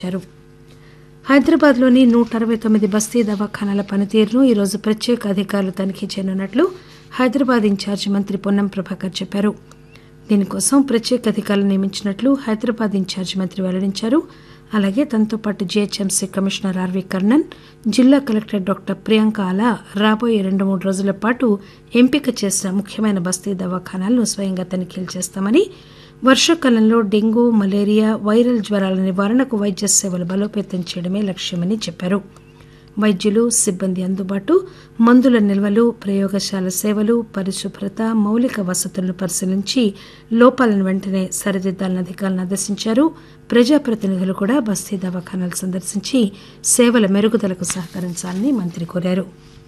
ఇచ్చారు హైదరాబాద్లోని నూట అరవై తొమ్మిది బస్తీ దవాఖానాల పనితీరును ఈరోజు ప్రత్యేక అధికారులు తనిఖీ చేయనున్నట్లు హైదరాబాద్ ఇన్ఛార్జి మంత్రి పొన్నం ప్రభాకర్ చెప్పారు దీనికోసం ప్రత్యేక అధికారులు నియమించినట్లు హైదరాబాద్ ఇన్ఛార్జి మంత్రి వెల్లడించారు అలాగే తనతో పాటు జీహెచ్ఎంసీ కమిషనర్ ఆర్వీ కర్ణన్ జిల్లా కలెక్టర్ డాక్టర్ ప్రియాంక ఆలా రాబోయే రెండు మూడు రోజుల పాటు ఎంపిక చేసిన ముఖ్యమైన బస్తీ దవాఖానాలను స్వయంగా తనిఖీలు చేస్తామని వర్షాకాలంలో డెంగూ మలేరియా వైరల్ జ్వరాల నివారణకు వైద్య సేవలు బలోపేతం చేయడమే లక్ష్యమని చెప్పారు వైద్యులు సిబ్బంది అందుబాటు మందుల నిల్వలు ప్రయోగశాల సేవలు పరిశుభ్రత మౌలిక వసతులను పరిశీలించి లోపాలను వెంటనే సరిదిద్దాలని అధికారులను ఆదేశించారు ప్రజాప్రతినిధులు కూడా బస్తీ దవాఖానాలు సందర్శించి సేవల మెరుగుదలకు సహకరించాలని మంత్రి కోరారు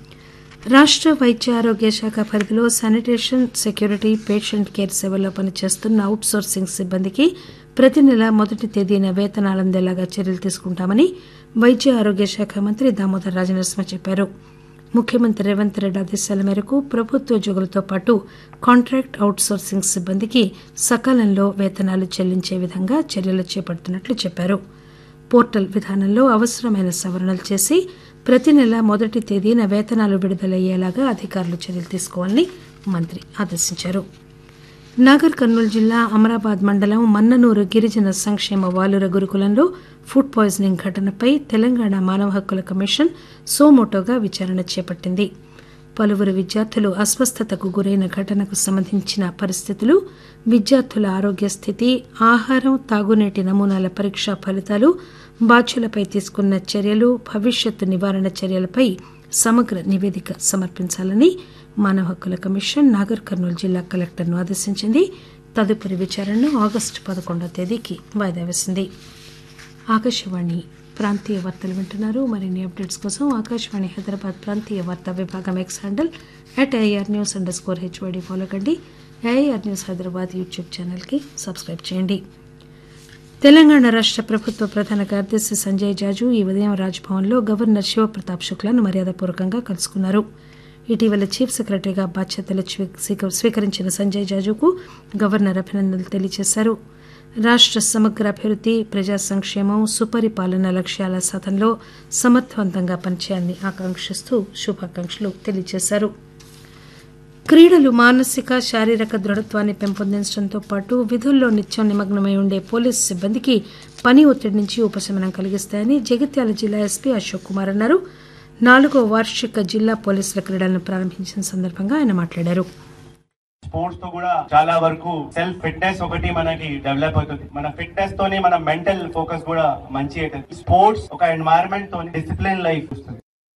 రాష్ట వైద్య ఆరోగ్య శాఖ పరిధిలో శానిటేషన్ సెక్యూరిటీ పేషెంట్ కేర్ సేవల్లో పనిచేస్తున్న అవుట్ సోర్సింగ్ సిబ్బందికి ప్రతి నెల మొదటి తేదీన వేతనాలు అందేలాగా చర్యలు తీసుకుంటామని వైద్య ఆరోగ్య శాఖ మంత్రి దామోదర్ రాజనరసింహ చెప్పారు ముఖ్యమంత్రి రేవంత్ రెడ్డి ఆదేశాల మేరకు ప్రభుత్వోద్యోగులతో పాటు కాంట్రాక్ట్ అవుట్ సోర్సింగ్ సిబ్బందికి సకాలంలో వేతనాలు చెల్లించే విధంగా చర్యలు చేపడుతున్నట్లు చెప్పారు పోర్టల్ విధానంలో అవసరమైన సవరణలు చేసి ప్రతి నెల మొదటి తేదీన వేతనాలు విడుదలయ్యేలాగా అధికారులు చర్యలు తీసుకోవాలని మంత్రి ఆదేశించారు నాగర్ కర్నూలు జిల్లా అమరాబాద్ మండలం మన్ననూరు గిరిజన సంక్షేమ బాలుర గురుకులంలో ఫుడ్ పాయిజనింగ్ ఘటనపై తెలంగాణ మానవ హక్కుల కమిషన్ సోమోటోగా విచారణ చేపట్టింది పలువురు విద్యార్థులు అస్వస్థతకు గురైన ఘటనకు సంబంధించిన పరిస్థితులు విద్యార్థుల ఆరోగ్య స్థితి ఆహారం తాగునీటి నమూనాల పరీక్షా ఫలితాలు బాధ్యులపై తీసుకున్న చర్యలు భవిష్యత్తు నివారణ చర్యలపై సమగ్ర నివేదిక సమర్పించాలని మానవ హక్కుల కమిషన్ నాగర్ కర్నూలు జిల్లా కలెక్టర్ను ఆదేశించింది తదుపరి విచారణను ఆగస్టు పదకొండవ తేదీకి వాయిదా వేసింది ఆకాశవాణి ప్రాంతీయ వార్తలు వింటున్నారు మరిన్ని అప్డేట్స్ కోసం ఆకాశవాణి హైదరాబాద్ ప్రాంతీయ వార్తా విభాగం X handle at AIR news under score HYD follow కండి ఏఆర్ న్యూస్ హైదరాబాద్ యూట్యూబ్ ఛానల్కి సబ్స్క్రైబ్ చేయండి తెలంగాణ రాష్ట ప్రభుత్వ ప్రధాన కార్యదర్శి సంజయ్ జాజు ఈ ఉదయం రాజ్భవన్లో గవర్నర్ శివప్రతాప్ శుక్లాను మర్యాదపూర్వకంగా కలుసుకున్నారు ఇటీవల చీఫ్ సెక్రటరీగా బాధ్యతలు స్వీకరించిన సంజయ్ జాజుకు గవర్నర్ అభినందనలు తెలియజేశారు రాష్ట సమగ్ర అభివృద్ది ప్రజా సంక్షేమం సుపరిపాలన లక్ష్యాల సాధనలో సమర్థవంతంగా పనిచేయాలని ఆకాంక్షిస్తూ శుభాకాంక్షలు తెలియజేశారు క్రీడలు మానసిక శారీరక దృఢత్వాన్ని పెంపొందించడంతో పాటు విధుల్లో నిత్యం నిమగ్నమై ఉండే పోలీసు సిబ్బందికి పని ఒత్తిడి నుంచి ఉపశమనం కలిగిస్తాయని జగిత్యాల జిల్లా ఎస్పీ అశోక్ కుమార్ అన్నారు నాలుగో వార్షిక జిల్లా పోలీసుల క్రీడలను ప్రారంభించిన సందర్భంగా ఆయన మాట్లాడారు స్పోర్ట్స్ తో కూడా చాలా వరకు సెల్ఫ్ ఫిట్నెస్ ఒకటి మనకి డెవలప్ అవుతుంది మన ఫిట్నెస్ తోనే మన మెంటల్ ఫోకస్ కూడా మంచి అవుతుంది స్పోర్ట్స్ ఒక ఎన్వైరన్మెంట్ తో డిసిప్లిన్ లైఫ్ వస్తుంది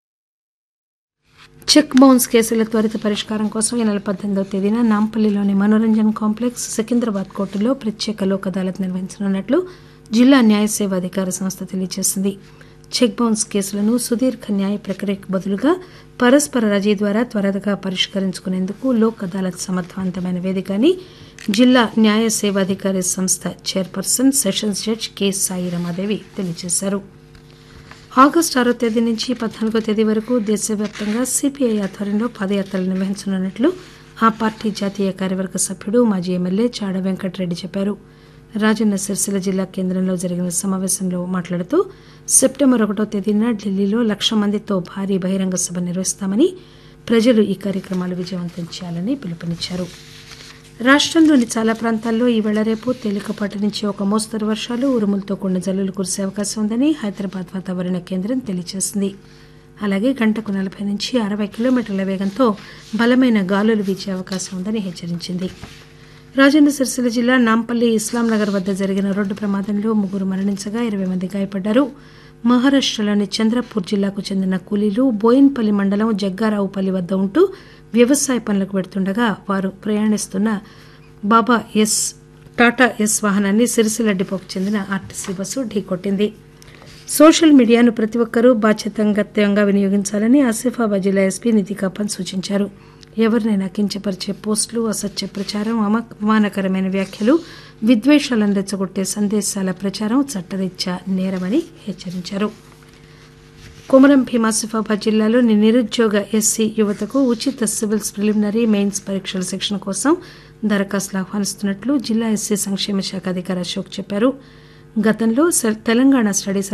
చెక్ బౌన్స్ కేసుల త్వరిత పరిష్కారం కోసం ఈ నెల పద్దెనిమిదవ తేదీన నాంపల్లిలోని మనోరంజన్ కాంప్లెక్స్ సికింద్రాబాద్ కోర్టులో ప్రత్యేక లోక్ అదాలత్ నిర్వహించనున్నట్లు జిల్లా న్యాయ సేవ అధికార సంస్థ తెలియజేసింది చెక్ బౌన్స్ కేసులను సుదీర్ఘ న్యాయ ప్రక్రియకు బదులుగా పరస్పర రజీ ద్వారా త్వరగా పరిష్కరించుకునేందుకు లోక్ అదాలత్ సమర్థవంతమైన వేదిక అని జిల్లా న్యాయ సేవాధికారి సంస్థ chairperson sessions judge K Sai Ramadevi తెలియజేశారు ఆగస్టు ఆరో తేదీ నుంచి పద్నాలుగో తేదీ వరకు దేశవ్యాప్తంగా సిపిఐ ఆధ్వర్యంలో పాదయాత్రలు నిర్వహించనున్నట్లు ఆ పార్టీ జాతీయ కార్యవర్గ సభ్యుడు మాజీ ఎమ్మెల్యే చాడ వెంకటరెడ్డి చెప్పారు రాజన్న సిరిసిల్ల జిల్లా కేంద్రంలో జరిగిన సమావేశంలో మాట్లాడుతూ సెప్టెంబర్ ఒకటో తేదీన ఢిల్లీలో లక్ష మందితో భారీ బహిరంగ సభ నిర్వహిస్తామని ప్రజలు ఈ కార్యక్రమాలు విజయవంతం చేయాలని పిలుపునిచ్చారు రాష్టంలోని చాలా ప్రాంతాల్లో ఈవేళ రేపు తేలికపాటి నుంచి ఒక మోస్తరు వర్షాలు ఉరుములతో కూడిన జల్లులు కురిసే అవకాశం ఉందని హైదరాబాద్ వాతావరణ కేంద్రం తెలియజేసింది అలాగే గంటకు నలభై నుంచి అరవై కిలోమీటర్ల వేగంతో బలమైన గాలులు వీచే అవకాశం ఉందని హెచ్చరించింది రాజన్న సిరిసిల్ల జిల్లా నాంపల్లి ఇస్లాం నగర్ వద్ద జరిగిన రోడ్డు ప్రమాదంలో ముగ్గురు మరణించగా ఇరవై మంది గాయపడ్డారు మహారాష్టలోని చంద్రపూర్ జిల్లాకు చెందిన కూలీలు బోయిన్పల్లి మండలం జగ్గారావుపల్లి వద్ద ఉంటూ వ్యవసాయ పనులకు పెడుతుండగా వారు ప్రయాణిస్తున్న బాబా ఎస్ టాటా ఎస్ వాహనాన్ని సిరిసిల్ల డిపోకు చెందిన ఆర్టీసీ బస్సు ఢీకొట్టింది సోషల్ మీడియాను ప్రతి ఒక్కరూ బాధ్యతంగా వినియోగించాలని ఆసిఫాబాద్ జిల్లా ఎస్పీ నితికాపన్ సూచించారు ఎవరినైనా కించపరిచే పోస్టులు అసత్య ప్రచారం అవమానకరమైన వ్యాఖ్యలు విద్వేషాలను రెచ్చగొట్టే సందేశాల ప్రచారం చట్టరీత్యా నేరమని హెచ్చరించారు కొమరం భీం ఆసిఫాబాద్ జిల్లాలోని నిరుద్యోగ ఎస్సీ యువతకు ఉచిత సివిల్స్ ప్రిలిమినరీ మెయిన్స్ పరీక్షల శిక్షణ కోసం దరఖాస్తులు ఆహ్వానిస్తున్నట్లు జిల్లా ఎస్సీ సంక్షేమ శాఖ అధికారి అశోక్ చెప్పారు గతంలో తెలంగాణ స్టడీ